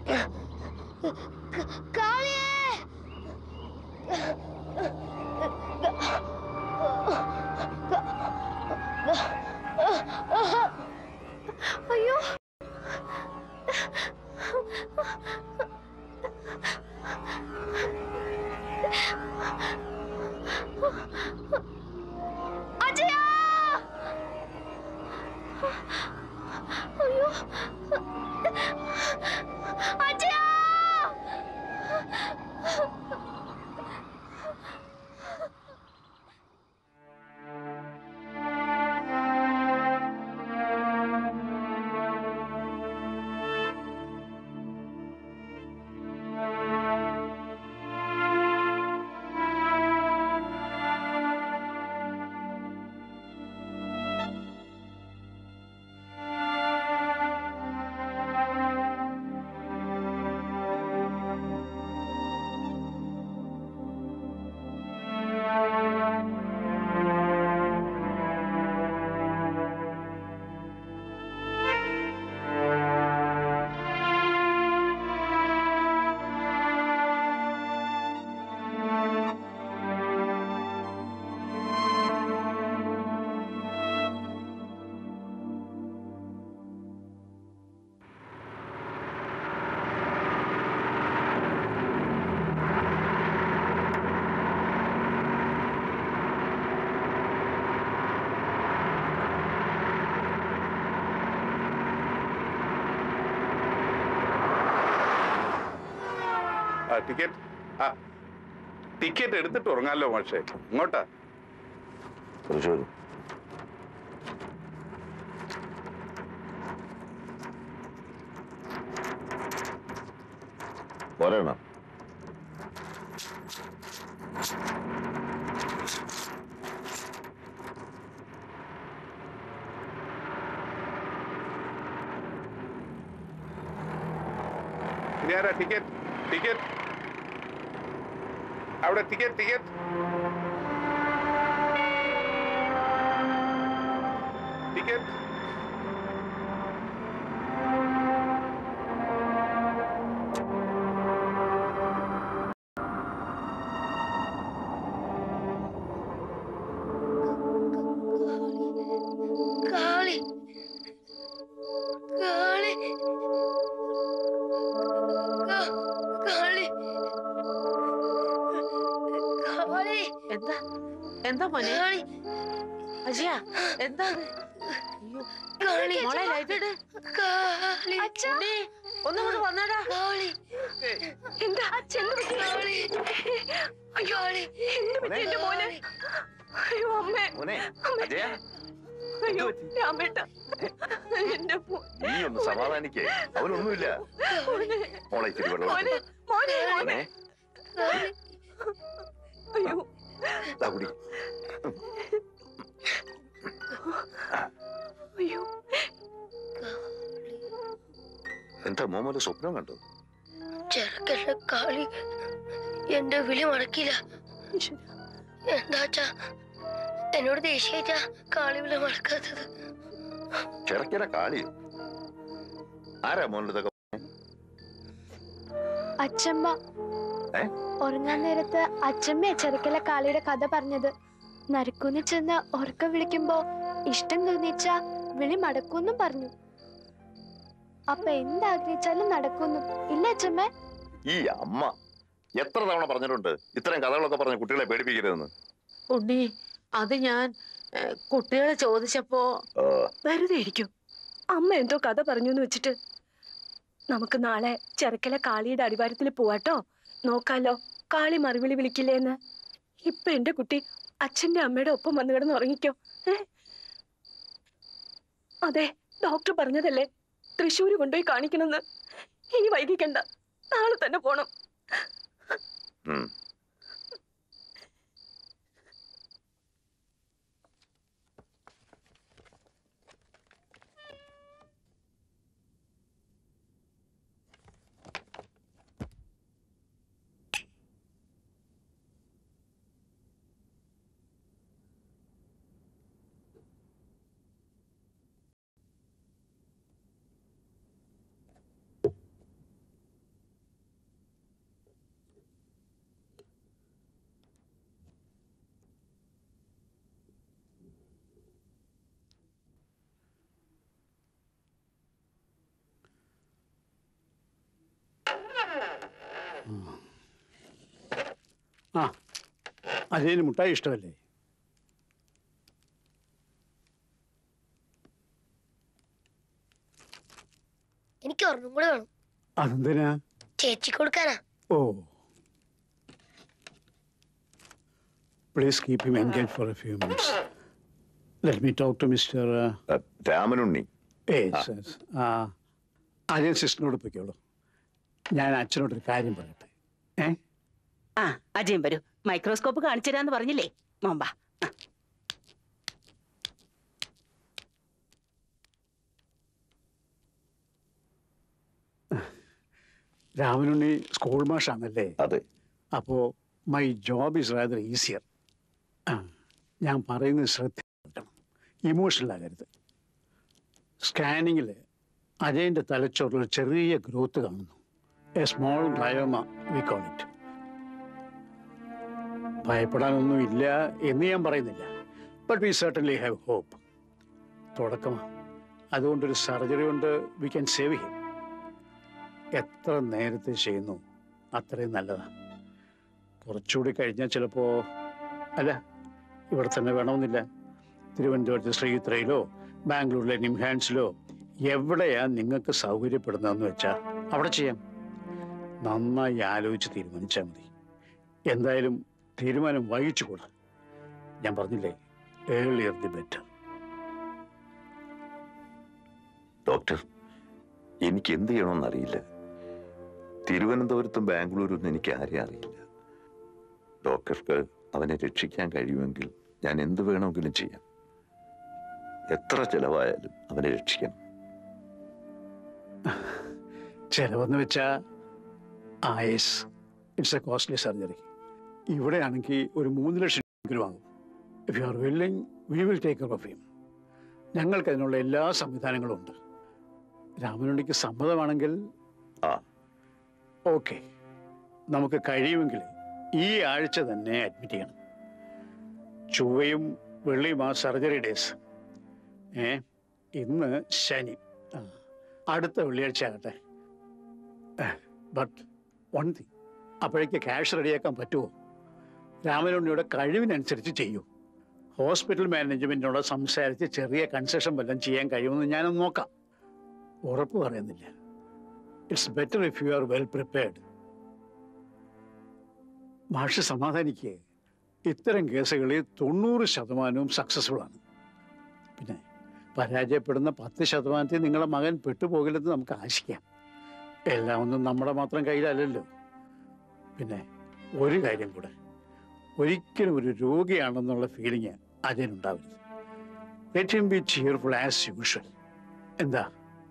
കാളിയേ അയ്യോ അജയ അയ്യോ അജയ ആ ടിക്കറ്റ് ആ ടിക്കറ്റ് എടുത്തിട്ട് ഉറങ്ങാമല്ലോ പക്ഷേ ഇങ്ങോട്ടാ തൃശ്ശൂർ പോരണ ഇനി ആരാ ടിക്കറ്റ് ടിക്കറ്റ് അവിടെ ടിക്കറ്റ് ടിക്കറ്റ് ടിക്കറ്റ് കാളി കാളി കാ- കാളി കാളി എന്താ എന്താ മോനെ കാളി അജയ എന്താ ഇത്? അയ്യോ, കാളി മോളെ ലൈറ്റ് ഇട് കാളി ഉണ്ണി, ഒന്നും കൂടെ വന്നടാ കാളി എന്താ അച്ഛൻ കാളി അയ്യോ കാളി എന്ത് പറ്റി എന്റെ മോനെ അയ്യോ അമ്മേ മോനെ അജയ അയ്യോ രാമേട്ട എന്റെ മോ- നീ ഒന്ന് സമാധാനിക്കേ അവനൊന്നുമില്ല മോളെ ഇച്ചിരി വെള്ളം മോനെ മോനെ മോനെ കാളി അയ്യോ ദാ കുടി അയ്യോ എന്താ മോമോലെ സ്വപ്നം കണ്ടു ചെറുക്കല്ല കാളി എന്റെ വിളി മടക്കില്ല എന്താച്ചാ എന്നോട് ദേഷ്യായിട്ടാ കാളി വിളി മടക്കാത്തത് ചെറുക്കര കാളിയോ ആരാ മോനിൽ ഇതൊക്കെ അച്ചമ്മ ഏ? ഉറങ്ങാൻ നേരത്ത് അച്ചമ്മ ചെറുക്കല കാളിയുടെ കഥ പറഞ്ഞത് നരക്കൂന്ന് ചെന്ന് ഉറക്കം വിളിക്കുമ്പോ ഇഷ്ടം തോന്നിച്ച വിളി മടക്കൂന്നും പറഞ്ഞു അപ്പൊ എന്താഗ്രഹിച്ചാലും നടക്കുന്നു ഇല്ല അച്ചമ്മ ഈ അമ്മ എത്ര തവണ പറഞ്ഞിട്ടുണ്ട് ഇത്രയും കഥകളൊക്കെ പറഞ്ഞ് കുട്ടികളെ പേടിപ്പിക്കരുതെന്ന് ഉണ്ണി അത് ഞാൻ ഏ, കുട്ടികളെ ചോദിച്ചപ്പോ ആ, വെറുതെ ഇരിക്കും അമ്മ എന്തോ കഥ പറഞ്ഞു എന്ന് വെച്ചിട്ട് നമുക്ക് നാളെ ചെറുക്കല കാളിയുടെ അടിവാരത്തിൽ പോവാട്ടോ നോക്കാലോ കാളി മറുവിളി വിളിക്കില്ലേന്ന് ഇപ്പൊ എന്റെ കുട്ടി അച്ഛന്റെ അമ്മയുടെ ഒപ്പം വന്നു കിടന്ന് ഉറങ്ങിക്കോ ഏ അതെ ഡോക്ടർ പറഞ്ഞതല്ലേ തൃശ്ശൂര് കൊണ്ടുപോയി കാണിക്കണമെന്ന് ഇനി വൈകിക്കണ്ട നാളെ തന്നെ പോണം ഉം. ആ അജയന് മുട്ടായി ഇഷ്ടമല്ലേ എനിക്ക് ഒരെണ്ണം കൂടെ വേണം അതെന്തിനാ ചേച്ചി കൊടുക്കാനാ ഓ please keep him engage for a few minutes let me talk to mister ah, Ramanunni Ajayan സിസ്റ്ററിനോട് പൊയ്ക്കോളൂ ഞാൻ അച്ഛനോടൊരു കാര്യം പറയട്ടെ ഏ ആ അജയൻ വരൂ മൈക്രോസ്കോപ്പ് കാണിച്ചു തരാന്ന് പറഞ്ഞില്ലേ മോമ്പ രാമനുണ്ണി സ്കൂൾ മാഷാണല്ലേ അതെ അപ്പോ my job is rather easier ആ ഞാൻ പറയുന്നത് ശ്രദ്ധിക്കണം ഇമോഷണൽ ആകരുത് സ്കാനിങ്ങിൽ അജയൻ്റെ തലച്ചോറിൽ ഒരു ചെറിയ ഗ്രോത്ത് കാണുന്നു a small glioma we call it ഭയപ്പെടാനൊന്നും ഇല്ല എന്ന് ഞാൻ പറയുന്നില്ല but we certainly have hope തുടക്കമാണ് അതുകൊണ്ടൊരു സർജറി കൊണ്ട് വി ക്യാൻ സേവ് ഹിം എത്ര നേരത്തെ ചെയ്യുന്നു അത്രയും നല്ലതാണ് കുറച്ചുകൂടി കഴിഞ്ഞാൽ ചിലപ്പോൾ അല്ല ഇവിടെ തന്നെ വേണമെന്നില്ല തിരുവനന്തപുരത്ത് ശ്രീത്രയിലോ ബാംഗ്ലൂരിലെ നിംഹാൻസിലോ എവിടെയാ നിങ്ങൾക്ക് സൗകര്യപ്പെടുന്നതെന്ന് വെച്ചാൽ അവിടെ ചെയ്യാം നന്നായി ആലോചിച്ച് തീരുമാനിച്ചാൽ മതി എന്തായാലും തീരുമാനം വൈകിച്ചുകൂടാ ഞാൻ പറഞ്ഞില്ലേ ഏർലിയർ ദി ബെറ്റർ ഡോക്ടർ എനിക്ക് എന്ത് ചെയ്യണമെന്ന് അറിയില്ല തിരുവനന്തപുരത്തും ബാംഗ്ലൂരും എനിക്ക് ആരെയും അറിയില്ല ഡോക്ടർക്ക് അവനെ രക്ഷിക്കാൻ കഴിയുമെങ്കിൽ ഞാൻ എന്ത് വേണമെങ്കിലും ചെയ്യാം എത്ര ചെലവായാലും അവനെ രക്ഷിക്കണം ചിലവെന്ന് വെച്ചാൽ ആയസ് ഇറ്റ്സ് എ കോസ്റ്റ്ലി സർജറി ഇവിടെയാണെങ്കിൽ ഒരു മൂന്ന് ലക്ഷം രൂപ ആകും if you are willing we will take care of him ഞങ്ങൾക്ക് അതിനുള്ള എല്ലാ സംവിധാനങ്ങളും ഉണ്ട് രാമനുണ്ണിക്ക് സമ്മതമാണെങ്കിൽ ആ. ഓക്കെ നമുക്ക് കഴിയുമെങ്കിൽ ഈ ആഴ്ച തന്നെ അഡ്മിറ്റ് ചെയ്യണം ചൊവ്വയും വെള്ളിയും ആ സർജറി ഡേയ്സ് ഏ ഇന്ന് ശനി ആ അടുത്ത വെള്ളിയാഴ്ച ആകട്ടെ ബട്ട് വൺ തിങ് അപ്പോഴേക്ക് ക്യാഷ് റെഡിയാക്കാൻ പറ്റുമോ രാമനുണ്ണിയുടെ കഴിവിനനുസരിച്ച് ചെയ്യൂ ഹോസ്പിറ്റൽ മാനേജ്മെന്റിനോട് സംസാരിച്ച് ചെറിയ കൺസെഷൻ വല്ലതും ചെയ്യാൻ കഴിയുമെന്ന് ഞാനൊന്ന് നോക്കാം ഉറപ്പ് പറയുന്നില്ല it's better if you are well prepared മാഷ് സമാധാനിക്കുക ഇത്തരം കേസുകളിൽ തൊണ്ണൂറ് ശതമാനവും സക്സസ്ഫുൾ ആണ് പിന്നെ പരാജയപ്പെടുന്ന പത്ത് ശതമാനത്തിൽ നിങ്ങളുടെ മകൻ പെട്ടുപോകില്ലെന്ന് നമുക്ക് ആശിക്കാം എല്ലാം ഒന്നും നമ്മുടെ മാത്രം കയ്യിലല്ലല്ലോ പിന്നെ ഒരു കാര്യം കൂടെ ഒരിക്കലും ഒരു രോഗിയാണെന്നുള്ള ഫീലിംഗ് അതിനുണ്ടാവരുത് let him be cheerful as usual എന്താ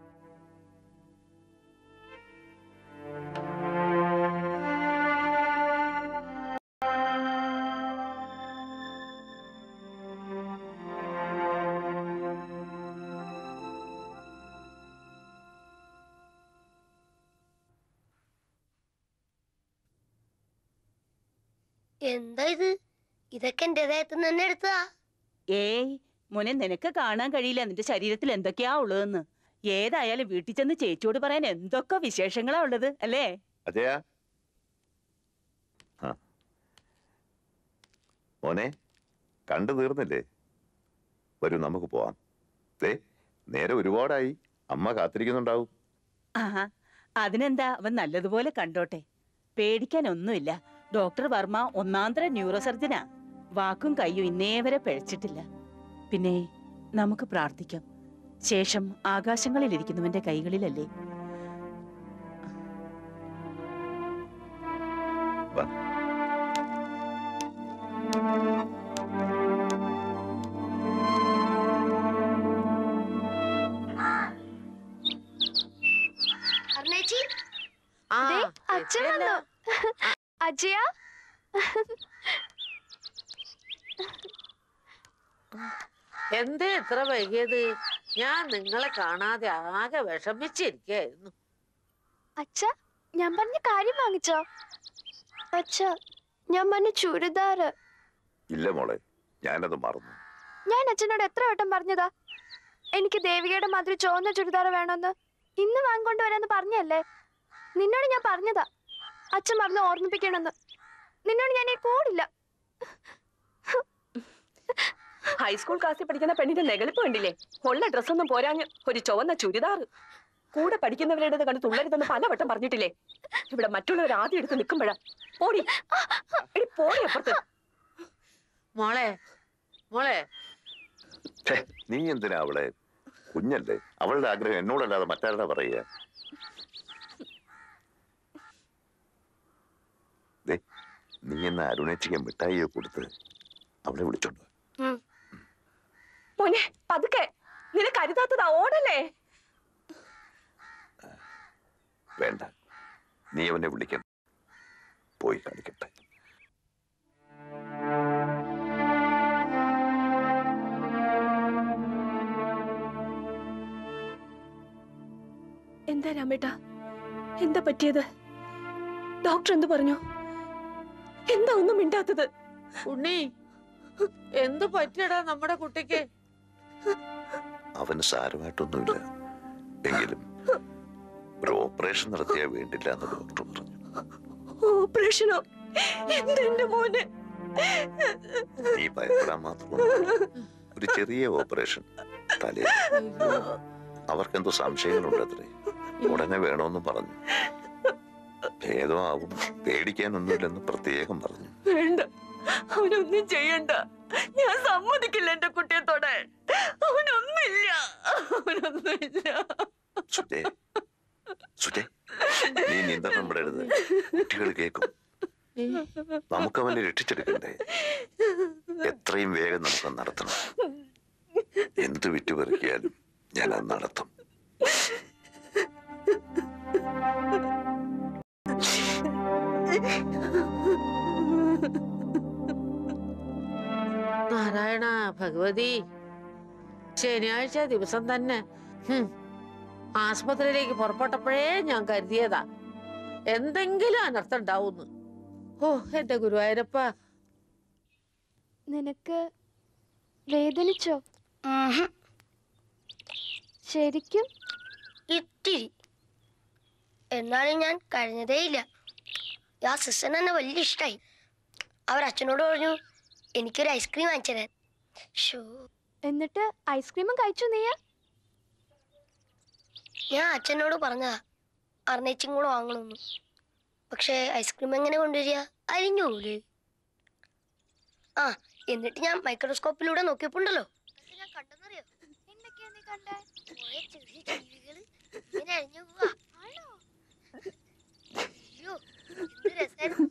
എന്താ ഇത് ഇതൊക്കെ എന്റെ ദേഹത്തുനിന്ന് തന്നെ എടുത്തതാ ഏയ് മോനെ നിനക്ക് കാണാൻ കഴിയില്ല നിന്റെ ശരീരത്തിൽ എന്തൊക്കെയാ ഉള്ളതെന്ന് ഏതായാലും വീട്ടിൽ ചെന്ന് ചേച്ചിയോട് പറയാൻ എന്തൊക്കെ വിശേഷങ്ങളാ ഉള്ളത് അല്ലേ അജയ ആ മോനെ കണ്ടു തീർന്നില്ലേ വരൂ നമുക്ക് പോവാം ദേ നേരെ ഒരുപാടായി അമ്മ കാത്തിരിക്കുന്നുണ്ടാവും ആഹാ അതിനെന്താ അവൻ നല്ലതുപോലെ കണ്ടോട്ടെ പേടിക്കാനൊന്നുമില്ല ഡോക്ടർ വർമ്മ ഒന്നാന്തര ന്യൂറോ സർജനാ വാക്കും കയ്യും ഇന്നേ വരെ പിഴച്ചിട്ടില്ല പിന്നെ നമുക്ക് പ്രാർത്ഥിക്കാം ശേഷം ആകാശങ്ങളിലിരിക്കുന്നവന്റെ കൈകളിലല്ലേ അർണേച്ചി ആ ദേ, അച്ഛൻ എത്തിയല്ലോ. വന്നു അജയ എന്തേ ഇത്ര വൈകിയത് ഞാൻ നിങ്ങളെ കാണാതെ ആകെ വിഷമിച്ചിരിക്കായിരുന്നു അച്ഛ ഞാൻ പറഞ്ഞ കാര്യം വാങ്ങിച്ചോ അച്ഛ ഞാൻ പറഞ്ഞ ചുരിദാറ് ഇല്ല മോളെ ഞാനത് മറന്നു ഞാൻ അച്ഛനോട് എത്ര വട്ടം പറഞ്ഞതാ എനിക്ക് ദേവികയുടെ മാതിരി ചുവന്ന ചുരിദാർ വേണമെന്ന് ഇന്ന് വാങ്ങിക്കൊണ്ട് വരാന്ന് പറഞ്ഞല്ലേ നിന്നോട് ഞാൻ പറഞ്ഞതാ അച്ഛൻ പറഞ്ഞ് ഓർമ്മിപ്പിക്കണമെന്ന് നിന്നോട് ഞാൻ ഈ കൂടില്ല ഹൈസ്കൂൾ ക്ലാസ്സിൽ പഠിക്കുന്ന പെണ്ണിന്റെ നെഗളിപ്പ് കണ്ടില്ലേ ഉള്ള ഡ്രസ്സൊന്നും പോരാഞ്ഞ് ഒരു ചുവന്ന ചുരിദാർ കൂടെ പഠിക്കുന്നവരുടെ കണ്ട് തുള്ളരുതെന്ന് പലവട്ടം പറഞ്ഞിട്ടില്ലേ ഇവിടെ മറ്റുള്ളവർ ആദ്യം എടുത്ത് നിൽക്കുമ്പോഴാ പോടി എടി പോടി അപ്പുറത്ത് മോളെ മോളെ ഛേ, നീ എന്തിനാ അവളെ കുഞ്ഞല്ലേ അവളുടെ ആഗ്രഹം എന്നോടല്ലാതെ മറ്റാരുടെ പറയുക ദേ, നീ എന്ന അരുണേച്ചിക്ക് മിഠായിയെ കൊടുത്ത് അവളെ വിളിച്ചോണ്ട് വാ. മോനെ പതുക്കെ നിനക്ക് അരുതാത്തതാ ഓടല്ലേ വേണ്ട നീ അവനെ വിളിക്കണം പോയി കാണിക്കട്ടെ എന്താ രാമേട്ടാ എന്താ പറ്റിയത് ഡോക്ടർ എന്ത് പറഞ്ഞു എന്താ ഒന്നും മിണ്ടാത്തത് ഉണ്ണി എന്ത് പറ്റിയടാ നമ്മുടെ കുട്ടിക്ക് അവന് സാരമായിട്ടൊന്നുമില്ല എങ്കിലും ഒരു ഓപ്പറേഷൻ നടത്തിയാൽ വേണ്ടില്ല എന്ന് ഡോക്ടർ പറഞ്ഞു ഓപ്പറേഷനോ എന്താ എന്റെ മോനെ നീ ഭയപ്പെടാൻ മാത്രമൊന്നുമില്ല ഒരു ചെറിയ ഓപ്പറേഷൻ തലയിൽ അവർക്കെന്തോ സംശയങ്ങളുണ്ടത്രേ ഉടനെ വേണമെന്ന് പറഞ്ഞു ഭേദമാവും പേടിക്കാനൊന്നുമില്ലെന്ന് പ്രത്യേകം പറഞ്ഞു വേണ്ട അവനൊന്നും ചെയ്യണ്ട ഞാൻ സമ്മതിക്കില്ല എന്റെ കുട്ടിയെ തൊടാൻ അവനൊന്നുമില്ല അവനൊന്നുമില്ല സുജേ സുജേ നീ നിയന്ത്രണം വിടരുത് കുട്ടികൾ കേൾക്കും നമുക്ക് അവനെ രക്ഷിച്ചെടുക്കണ്ടേ എത്രയും വേഗം നമുക്ക് നടത്തണം എന്ത് വിറ്റുപെറുക്കിയാലും ഞാൻ അത് നടത്തും നാരായണ ഭഗവതി ശനിയാഴ്ച ദിവസം തന്നെ ഹും, ആസ്പത്രിയിലേക്ക് പുറപ്പെട്ടപ്പോഴേ ഞാൻ കരുതിയതാ എന്തെങ്കിലും അനർത്ഥം ഉണ്ടാവുന്നു ഓ എന്റെ ഗുരുവായൂരപ്പ നിനക്ക് വേദനിച്ചോ ശരിക്കും ഇത്തിരി എന്നാലും ഞാൻ കഴിഞ്ഞതേയില്ല ആ സിസ്റ്റർ എന്നെ വലിയ ഇഷ്ടമായി അവർ അച്ഛനോട് പറഞ്ഞു എനിക്കൊരു ഐസ്ക്രീം വാങ്ങിച്ചു തരാൻ ഷോ എന്നിട്ട് ഐസ്ക്രീമും കഴിച്ചു നീയ ഞാൻ അച്ഛനോട് പറഞ്ഞതാ അർണേച്ചും കൂടെ വാങ്ങണമെന്ന് പക്ഷേ ഐസ്ക്രീം എങ്ങനെ കൊണ്ടുവരിക അരിഞ്ഞൂലേ ആ എന്നിട്ട് ഞാൻ മൈക്രോസ്കോപ്പിലൂടെ നോക്കിയപ്പോണ്ടല്ലോ ഞാൻ കണ്ടെന്നറിയോ എന്തൊക്കെയാ നീ കണ്ടേ കുറേ ചെറിയ ജീവികള് ഇങ്ങനെ അരിഞ്ഞു പോവാ അയ്യോ എന്ത് രസായിരുന്നു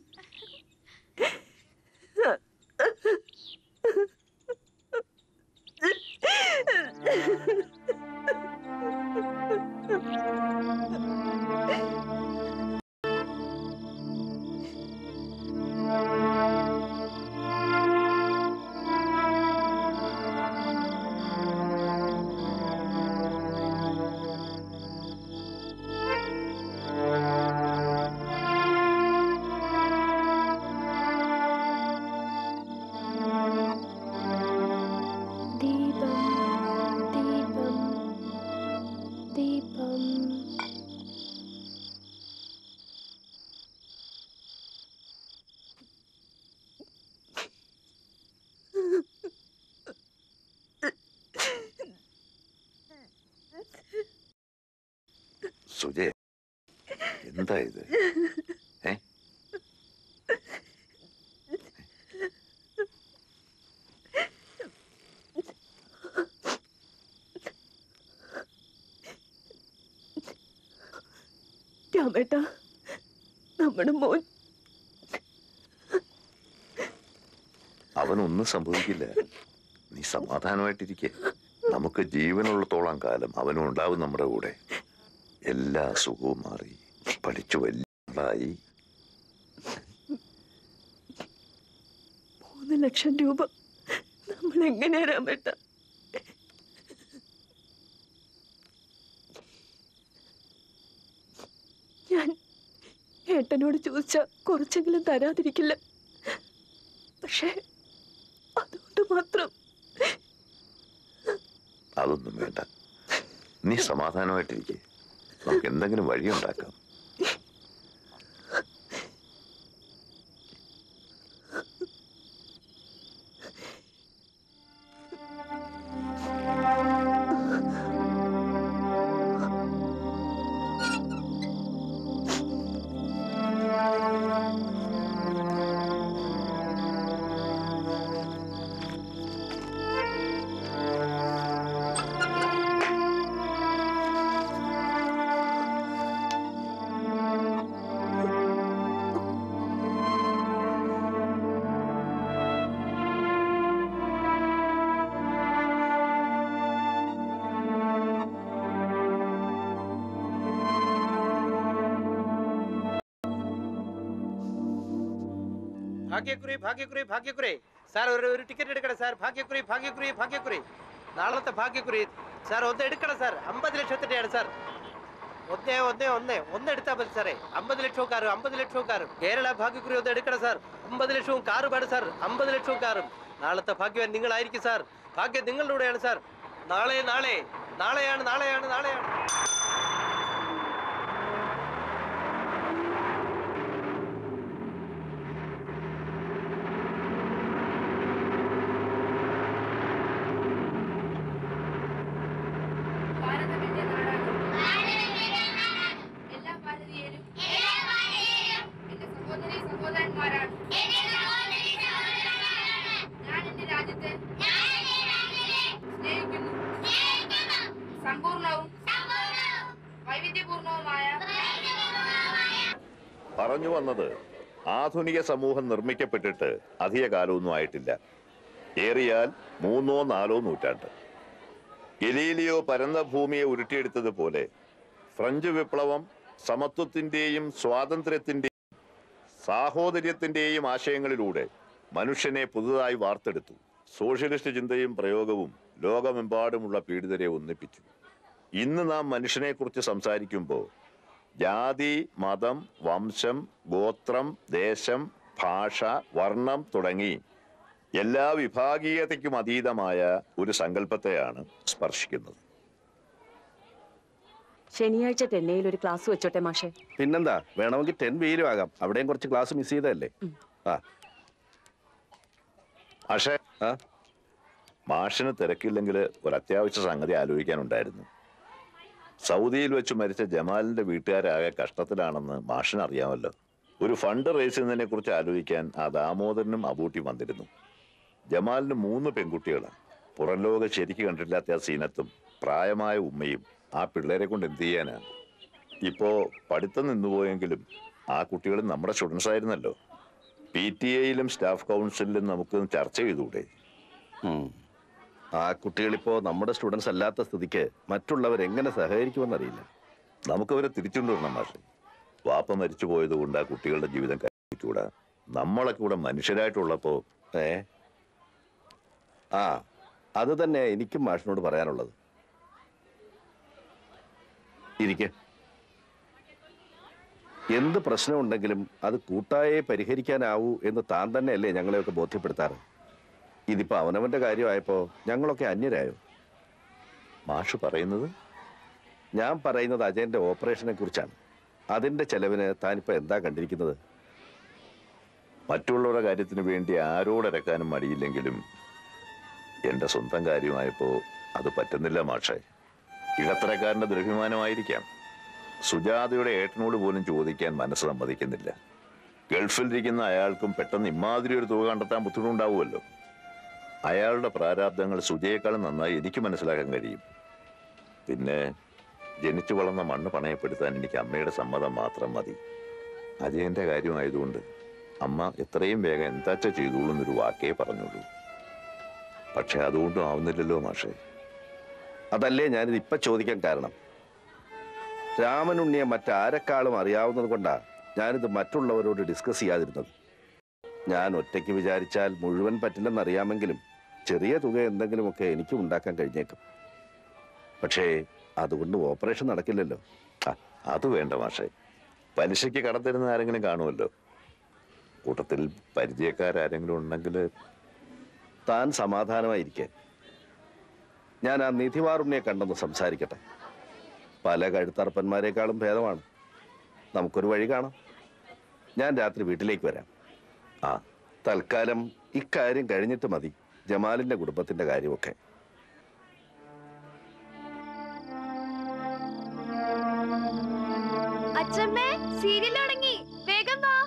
ദീപം ദീപം ദീപം സുജയ എന്താ ഇത് ഏ രാമേട്ട നമ്മുടെ മോൻ അവനൊന്നും സംഭവിക്കില്ല നീ സമാധാനമായിട്ടിരിക്കെ നമുക്ക് ജീവനുള്ളത്തോളം കാലം അവനും ഉണ്ടാവും നമ്മുടെ കൂടെ എല്ലാ സുഖവും മാറി പഠിച്ചു വലിയ മൂന്ന് ലക്ഷം രൂപ നമ്മൾ എങ്ങനെയാ രാമേട്ട ഞാൻ ഏട്ടനോട് ചോദിച്ച കുറച്ചെങ്കിലും തരാതിരിക്കില്ല പക്ഷേ അതുകൊണ്ട് മാത്രം അതൊന്നും വേണ്ട നീ സമാധാനമായിട്ടിരിക്കെ നമുക്ക് എന്തെങ്കിലും വഴിയുണ്ടാക്കാം ഭാഗ്യക്കുറി ഭാഗ്യക്കുറി ഭാഗ്യക്കുറി സാർ ഒരു ഒരു ടിക്കറ്റ് എടുക്കണം സാർ ഭാഗ്യക്കുറി ഭാഗ്യക്കുറി ഭാഗ്യക്കുറി നാളത്തെ ഭാഗ്യക്കുറി സാർ ഒന്ന് എടുക്കണം സാർ അമ്പത് ലക്ഷത്തിന്റെയാണ് സാർ ഒന്നേ ഒന്നേ ഒന്നേ ഒന്ന് എടുത്താൽ മതി സാറേ അമ്പത് ലക്ഷവും കാറും അമ്പത് ലക്ഷവും കാറും കേരള ഭാഗ്യക്കുറി ഒന്ന് എടുക്കണം സാർ അമ്പത് ലക്ഷവും കാറും വേണം സാർ അമ്പത് ലക്ഷവും കാറും നാളത്തെ ഭാഗ്യവാൻ നിങ്ങളായിരിക്കും സാർ ഭാഗ്യം നിങ്ങളുടെ കൂടെയാണ് സാർ നാളെ നാളെ നാളെയാണ് നാളെയാണ് നാളെയാണ് ഭാരതമെന്റെ നാടാണ് എല്ലാ ഭാരതീയരും എന്റെ സഹോദരി സഹോദരന്മാരാണ് ഞാൻ എന്റെ രാജ്യത്തെ സ്നേഹിക്കുന്നു സമ്പൂർണവും വൈവിധ്യപൂർണവുമായ പറഞ്ഞു വന്നത് ആധുനിക സമൂഹം നിർമ്മിക്കപ്പെട്ടിട്ട് അധിക കാലമൊന്നും ആയിട്ടില്ല ഏറിയാൽ മൂന്നോ നാലോ നൂറ്റാണ്ട് ഗലീലിയോ പരന്ന ഭൂമിയെ ഉരുട്ടിയെടുത്തതുപോലെ ഫ്രഞ്ച് വിപ്ലവം സമത്വത്തിന്റെയും സ്വാതന്ത്ര്യത്തിന്റെയും സാഹോദര്യത്തിന്റെയും ആശയങ്ങളിലൂടെ മനുഷ്യനെ പുതുതായി വാർത്തെടുത്തു സോഷ്യലിസ്റ്റ് ചിന്തയും പ്രയോഗവും ലോകമെമ്പാടുമുള്ള പീഡിതരെ ഒന്നിപ്പിച്ചു ഇന്ന് നാം മനുഷ്യനെക്കുറിച്ച് സംസാരിക്കുമ്പോൾ ജാതി മതം വംശം ഗോത്രം ദേശം ഭാഷ വർണ്ണം തുടങ്ങി എല്ലാ വിഭാഗീയതയ്ക്കും അതീതമായ ഒരു സങ്കല്പത്തെയാണ് സ്പർശിക്കുന്നത് ശനിയാഴ്ച തെന്നയിൽ ഒരു ക്ലാസ് വെച്ചോട്ടെ മാഷെ പിന്നെന്താ വേണമെങ്കിൽ ടെൻ വീലും ആകാം അവിടെയും കുറച്ച് ക്ലാസ് മിസ് ചെയ്തതല്ലേ ആ പക്ഷേ ആ? മാഷിന് തിരക്കില്ലെങ്കിൽ ഒരു അത്യാവശ്യ സംഗതി ആലോചിക്കാനുണ്ടായിരുന്നു സൗദിയിൽ വെച്ച് മരിച്ച ജമാലിന്റെ വീട്ടുകാരാകെ കഷ്ടത്തിലാണെന്ന് മാഷിന് അറിയാമല്ലോ ഒരു ഫണ്ട് റേസ് ചെയ്യുന്നതിനെ കുറിച്ച് ആലോചിക്കാൻ ആ ദാമോദരനും അബൂട്ടി വന്നിരുന്നു ജമാലിന് മൂന്ന് പെൺകുട്ടികളാണ് പുറം ലോകം ശരിക്ക് കണ്ടിട്ടില്ലാത്ത ആ സീനത്തും പ്രായമായ ഉമ്മയും ആ പിള്ളേരെ കൊണ്ട് എന്ത് ചെയ്യാനാണ് ഇപ്പോ പഠിത്തം നിന്നുപോയെങ്കിലും ആ കുട്ടികളും നമ്മുടെ സ്റ്റുഡൻസ് ആയിരുന്നല്ലോ പി ടി എയിലും സ്റ്റാഫ് കൗൺസിലിലും നമുക്ക് ചർച്ച ചെയ്തുകൂടെ ഉം. ആ കുട്ടികളിപ്പോ നമ്മുടെ സ്റ്റുഡൻസ് അല്ലാത്ത സ്ഥിതിക്ക് മറ്റുള്ളവർ എങ്ങനെ സഹകരിക്കുമെന്നറിയില്ല നമുക്കവരെ തിരിച്ചുകൊണ്ടുവരണം മാഷെ വാപ്പ മരിച്ചു പോയത് കൊണ്ട് ആ കുട്ടികളുടെ ജീവിതം കഴിച്ചുകൂടാ നമ്മളൊക്കെ ഇവിടെ മനുഷ്യരായിട്ടുള്ളപ്പോ ഏ ആ അത് തന്നെ എനിക്കും മാഷിനോട് പറയാനുള്ളത് ഇരിക്കെ എന്ത് പ്രശ്നമുണ്ടെങ്കിലും അത് കൂട്ടായേ പരിഹരിക്കാനാവൂ എന്ന് താൻ തന്നെയല്ലേ ഞങ്ങളെയൊക്കെ ബോധ്യപ്പെടുത്താറ് ഇതിപ്പോ അവനവന്റെ കാര്യമായപ്പോ ഞങ്ങളൊക്കെ അന്യരായോ മാഷ് പറയുന്നത് ഞാൻ പറയുന്നത് അജയന്റെ ഓപ്പറേഷനെ കുറിച്ചാണ് അതിന്റെ ചെലവിന് താനിപ്പോ എന്താ കണ്ടിരിക്കുന്നത് മറ്റുള്ളവരുടെ കാര്യത്തിന് വേണ്ടി ആരോടിറക്കാനും മടിയില്ലെങ്കിലും എന്റെ സ്വന്തം കാര്യമായപ്പോ അത് പറ്റുന്നില്ല മാഷെ ഇടത്തരക്കാരന്റെ ദുരഭിമാനമായിരിക്കാം സുജാതയുടെ ഏട്ടനോട് പോലും ചോദിക്കാൻ മനസ്സ് സമ്മതിക്കുന്നില്ല ഗൾഫിലിരിക്കുന്ന അയാൾക്കും പെട്ടെന്ന് ഇമാതിരി ഒരു തുക കണ്ടെത്താൻ ബുദ്ധിമുട്ടുണ്ടാവുമല്ലോ അയാളുടെ പ്രാരാബ്ദങ്ങൾ സുജയേക്കാളും നന്നായി എനിക്ക് മനസ്സിലാക്കാൻ കഴിയും പിന്നെ ജനിച്ചു വളർന്ന മണ്ണ് പണയപ്പെടുത്താൻ എനിക്ക് അമ്മയുടെ സമ്മതം മാത്രം മതി അജയന്റെ കാര്യമായതുകൊണ്ട് അമ്മ എത്രയും വേഗം എന്താച്ച ചെയ്തോളൂ എന്നൊരു വാക്കേ പറഞ്ഞുള്ളൂ പക്ഷെ അതുകൊണ്ടും ആവുന്നില്ലല്ലോ മാഷേ അതല്ലേ ഞാനിത് ഇപ്പൊ ചോദിക്കാൻ കാരണം രാമനുണ്ണിയെ മറ്റാരെക്കാളും അറിയാവുന്നത് കൊണ്ടാ ഞാനിത് മറ്റുള്ളവരോട് ഡിസ്കസ് ചെയ്യാതിരുന്നത് ഞാൻ ഒറ്റയ്ക്ക് വിചാരിച്ചാൽ മുഴുവൻ പറ്റില്ലെന്നറിയാമെങ്കിലും ചെറിയ തുക എന്തെങ്കിലുമൊക്കെ എനിക്കും ഉണ്ടാക്കാൻ കഴിഞ്ഞേക്കും പക്ഷേ അതുകൊണ്ട് ഓപ്പറേഷൻ നടക്കില്ലല്ലോ ആ, അത് വേണ്ട മാഷേ പലിശയ്ക്ക് കടം തരുന്ന ആരെങ്കിലും കാണുമല്ലോ കൂട്ടത്തിൽ പരിചയക്കാരെങ്കിലും ഉണ്ടെങ്കിൽ താൻ സമാധാനമായിരിക്കെ ഞാൻ ആ നിധിവാറുണ്ണിയെ കണ്ടെന്ന് സംസാരിക്കട്ടെ പല കഴുത്തറപ്പന്മാരെക്കാളും ഭേദമാണ് നമുക്കൊരു വഴി കാണാം ഞാൻ രാത്രി വീട്ടിലേക്ക് വരാം ആ തൽക്കാലം ഇക്കാര്യം കഴിഞ്ഞിട്ട് മതി ജമാലിന്റെ കുടുംബത്തിന്റെ കാര്യമൊക്കെ അച്ഛമ്മേ സീരിയൽ തുടങ്ങി വേഗം വാ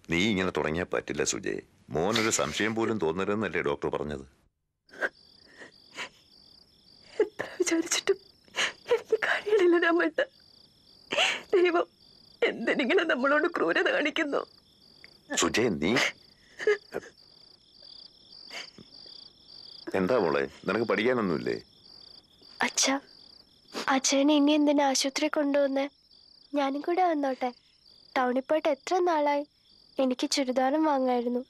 നീ ഇങ്ങനെ തുടങ്ങിയാൽ പറ്റില്ല സുജയ് മോനൊരു സംശയം പോലും തോന്നരുതെന്നല്ലേ ഡോക്ടർ പറഞ്ഞത് എത്ര വിചാരിച്ചിട്ടും എനിക്ക് കഴിയണില്ല രാമേട്ട ദൈവം എന്തിനെങ്കിലും നമ്മളോട് ക്രൂരത കാണിക്കുന്നു സുജയ് നീ എന്താ മോളെ നിനക്ക് പഠിക്കാനൊന്നുമില്ലേ അച്ഛ അച്ഛനെ ഇനി എന്തിനാ ആശുപത്രി കൊണ്ടുവന്നേ ഞാനും കൂടെ വന്നോട്ടെ ടൗണിൽ പോയിട്ട് എത്ര നാളായി എനിക്ക് ചുരിദാറും വാങ്ങായിരുന്നു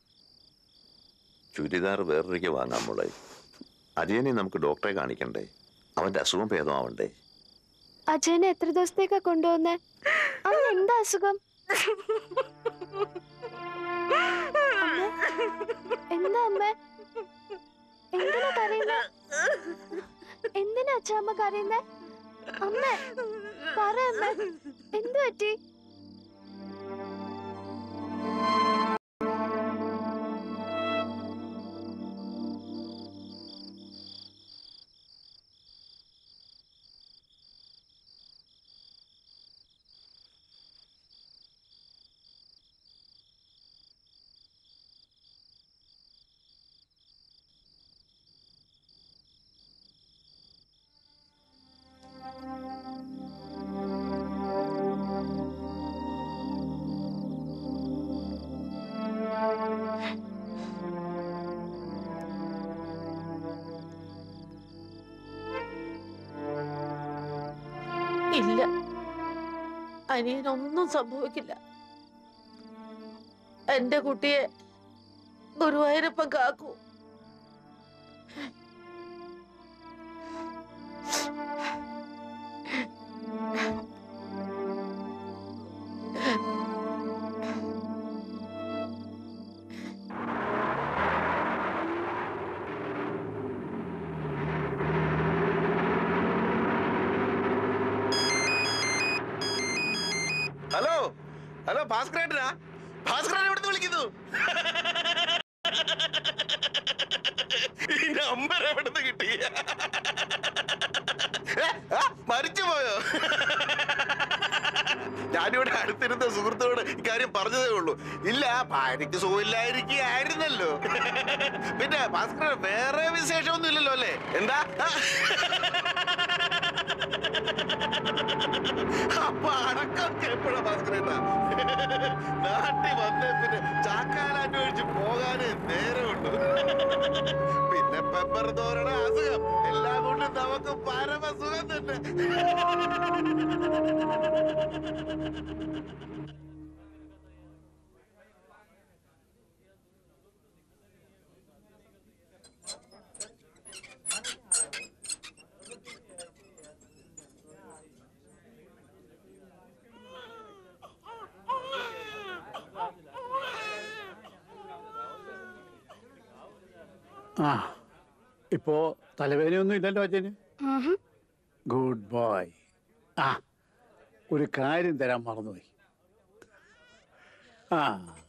ചുരിദാർ വേറൊരിക്കൽ വാങ്ങാം മോളെ അജയനെ നമുക്ക് ഡോക്ടറെ കാണിക്കണ്ടേ അവന്റെ അസുഖം ഭേദമാവണ്ടേ അജയനെ എത്ര ദിവസത്തേക്കാ കൊണ്ടുവന്നേ അവൻ എന്താ അസുഖം അമ്മേ? എന്താ അമ്മേ എന്തിനാ കരയുന്നേ എന്തിനാ അച്ഛാമ്മ കരയുന്നേ അമ്മേ പറ അമ്മേ എന്തു പറ്റി ഇല്ല അനിയനൊന്നും സംഭവിക്കില്ല എന്റെ കുട്ടിയെ ഗുരുവായൂരപ്പൻ കാക്കൂ ഹലോ ഹലോ ഭാസ്കരേട്ടനാ ഭാസ്കരൻ എവിടുന്ന് വിളിക്കുന്നു ഈ നമ്പർ എവിടുന്ന് കിട്ടി ഏ, ആ, മരിച്ചു പോയോ ഞാനിവിടെ അടുത്തിരുന്ന സുഹൃത്തോട് ഇക്കാര്യം പറഞ്ഞതേ ഉള്ളൂ ഇല്ല ഭാര്യയ്ക്ക് സുഖമില്ലായിരിക്കുകയായിരുന്നല്ലോ പിന്നെ ഭാസ്കരൻ വേറെ വിശേഷമൊന്നും ഇല്ലല്ലോ അല്ലേ എന്താ അപ്പൊ അടക്കം എപ്പോഴാ ഭാസ്കരേട്ടാ നാട്ടിൽ വന്നേ പിന്നെ ചാക്കാലാറ്റ് ഒഴിച്ച് പോകാനേ നേരമുള്ളൂ പിന്നെ പെപ്പർ തോരണ അസുഖം എല്ലാം കൊണ്ടും നമുക്ക് പരമസുഖം തന്നെ ആ ഇപ്പോ തലവേദനയൊന്നും ഇല്ലല്ലോ അച്ഛന് ഗുഡ് ബോയ് ആ ഒരു കാര്യം തരാൻ മറന്നുപോയി ആ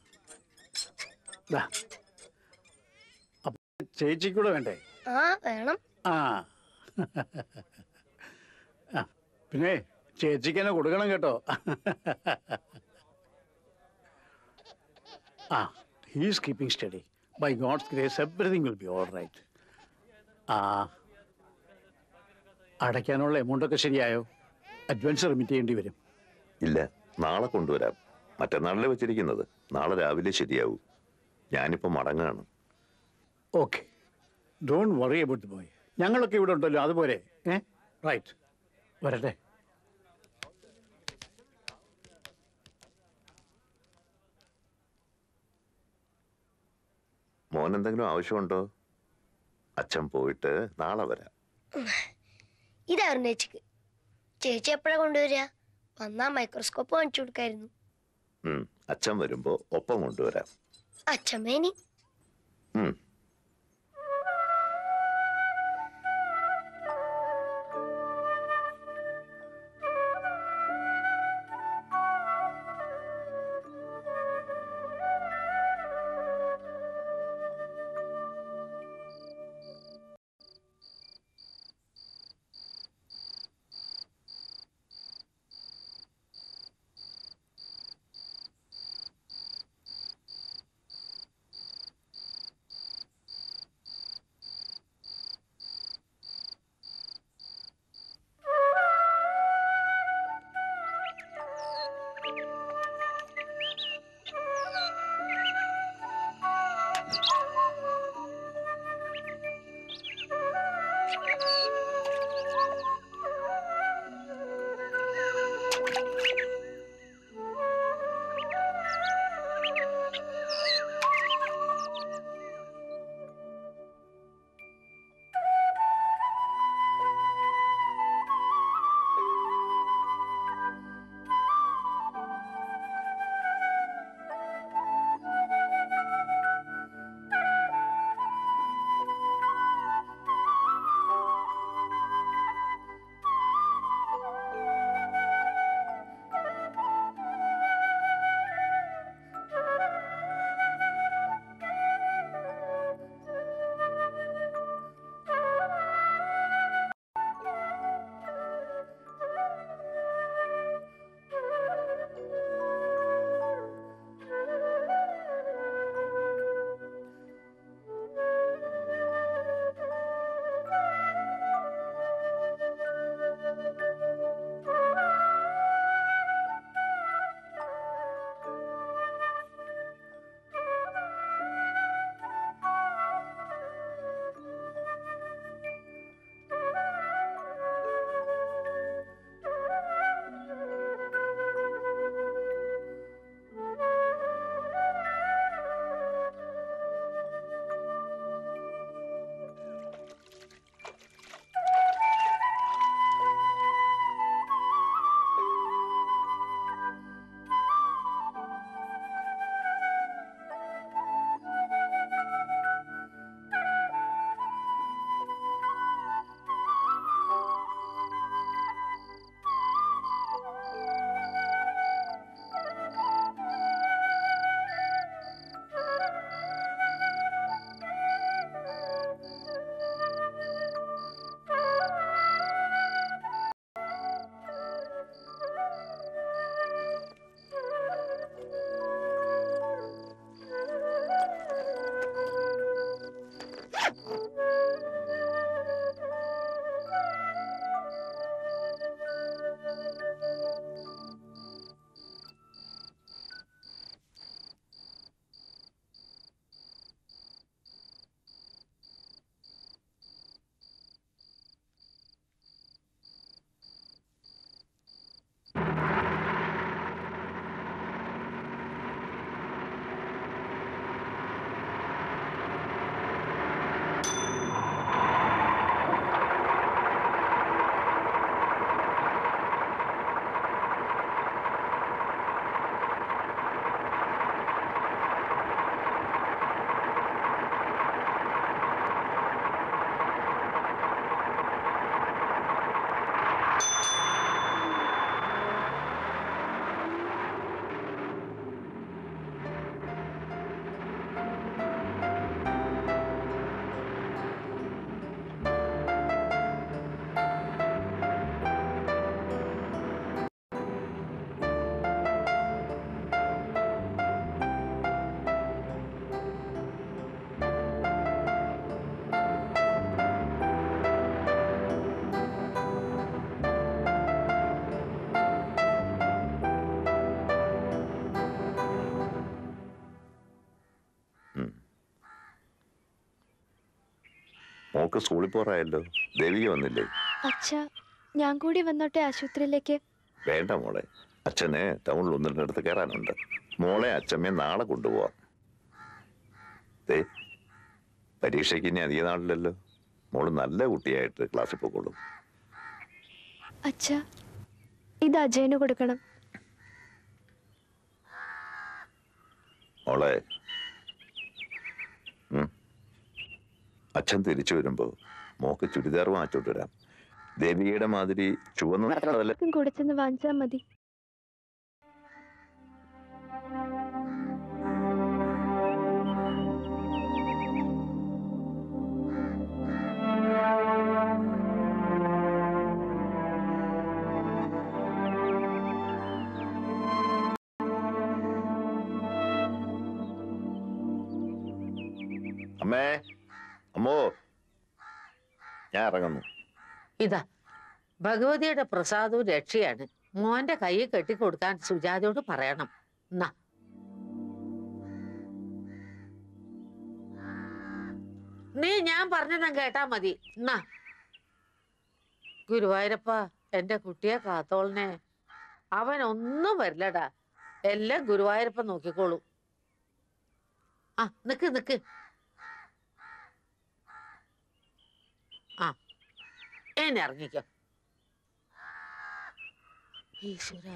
ദാ. അപ്പൊ ചേച്ചിക്കൂടെ വേണ്ടേ ആ വേണം ആ ആ, പിന്നെ ചേച്ചിക്ക് തന്നെ കൊടുക്കണം കേട്ടോ ആ he's keeping study by God's grace everything will be all right ആ അടയ്ക്കാനുള്ള എമൗണ്ടൊക്കെ ശരിയായോ അഡ്വാൻസ് റിമിറ്റ് ചെയ്യേണ്ടി വരും ഇല്ല നാളെ കൊണ്ടുവരാം മറ്റന്നാളിലെ വെച്ചിരിക്കുന്നത് നാളെ രാവിലെ ശരിയാവും ഞാനിപ്പോൾ മടങ്ങാണ് okay don't worry about the boy ഞങ്ങളൊക്കെ ഇവിടെ ഉണ്ടല്ലോ അതുപോലെ ഏ റൈറ്റ് വരട്ടെ മോൻ എന്തെങ്കിലും ആവശ്യമുണ്ടോ അച്ഛൻ പോയിട്ട് നാളെ വരാം ഇതായിരുന്നു ചേച്ചിക്ക് ചേച്ചി എപ്പോഴാ കൊണ്ടുവരിക വന്നാ മൈക്രോസ്കോപ്പ് കാണിച്ചു കൊടുക്കായിരുന്നു ഉം, അച്ഛൻ വരുമ്പോ ഒപ്പം കൊണ്ടുവരാം അച്ഛമ്മേനി ഉം. മോക്ക് സ്കൂളിൽ പോറായല്ലോ ദേവിക വന്നില്ലേ അച്ഛ ഞാൻ കൂടി വന്നോട്ടെ ആശുപത്രിയിലേക്ക് വേണ്ട മോളെ അച്ഛനെ ടൗണിൽ ഒന്ന് രണ്ടിടത്ത് കയറാനുണ്ട് മോളെ അച്ഛമ്മയെ നാളെ കൊണ്ടുപോവാം ദേ പരീക്ഷയ്ക്ക് ഇനി അധിക നാളിലല്ലോ മോള് നല്ല കുട്ടിയായിട്ട് ക്ലാസ്സിൽ പോയിക്കോളും അച്ഛ ഇത് അജയന് കൊടുക്കണം മോളെ ഉം. അച്ഛൻ തിരിച്ചു വരുമ്പോ മോക്ക് ചുരിദാർ വാങ്ങിച്ചോട്ട് വരാം ദേവികയുടെ മാതിരി ചുവന്ന നിറത്തിലുള്ളതല്ല ഇതും കൂടെ ചെന്ന് വാങ്ങിച്ചാൽ മതി അമ്മേ അമ്മോ ഞാൻ ഇറങ്ങുന്നു ഇതാ ഭഗവതിയുടെ പ്രസാദവും രക്ഷയാണ് മോന്റെ കൈ കെട്ടിക്കൊടുക്കാൻ സുജാതയോട് പറയണം എന്നാ നീ ഞാൻ പറഞ്ഞതും കേട്ടാ മതി എന്നാ ഗുരുവായൂരപ്പ എന്റെ കുട്ടിയെ കാത്തോളനെ അവൻ ഒന്നും വരില്ലടാ എല്ലാം ഗുരുവായൂരപ്പൻ നോക്കിക്കോളൂ ആ നിക്ക് നിക്ക് ആ എന്നെ ഇറങ്ങിക്കോ ഈശ്വരാ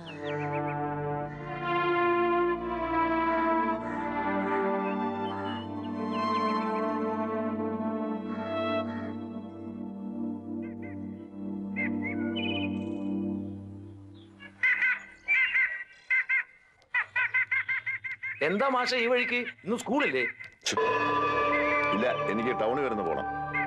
എന്താ മാഷ ഈ വഴിക്ക് ഇന്ന് സ്കൂളില്ലേ ഛെ, ഇല്ല എനിക്ക് ടൗണിൽ വരുന്ന പോണം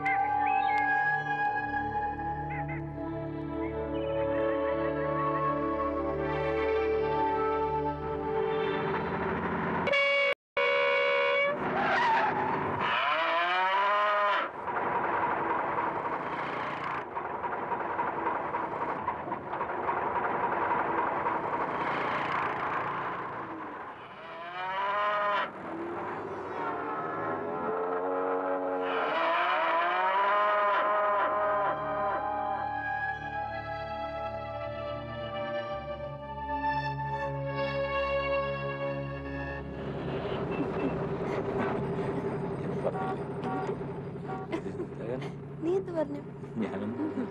നീ എന്ത് പറഞ്ഞു ഞാനൊന്നും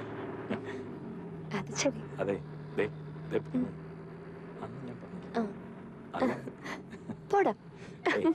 അത് ശരി അതെ ദേ, ദേ, അന്ന് ഞാൻ പറഞ്ഞില്ലേ? ആ. അത് പോടാ ഏയ്.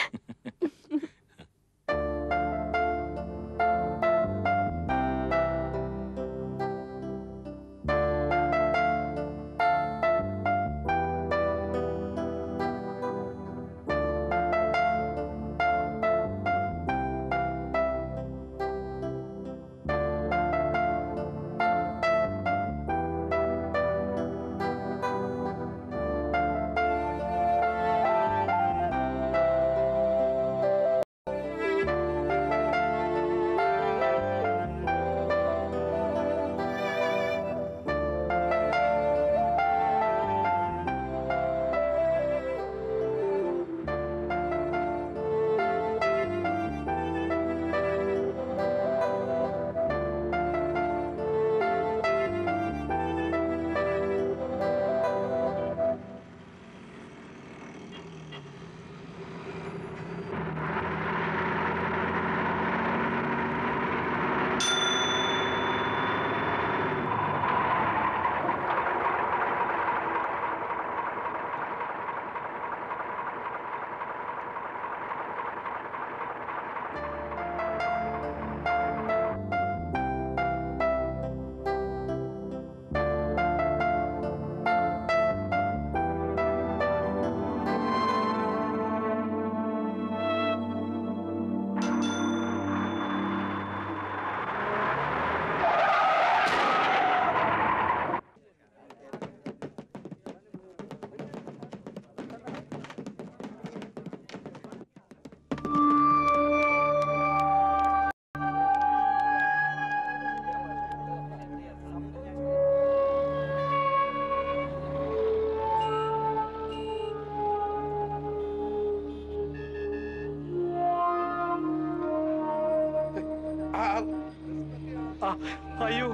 അയ്യോ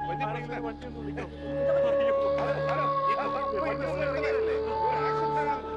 ഹലോ, ഹലോ.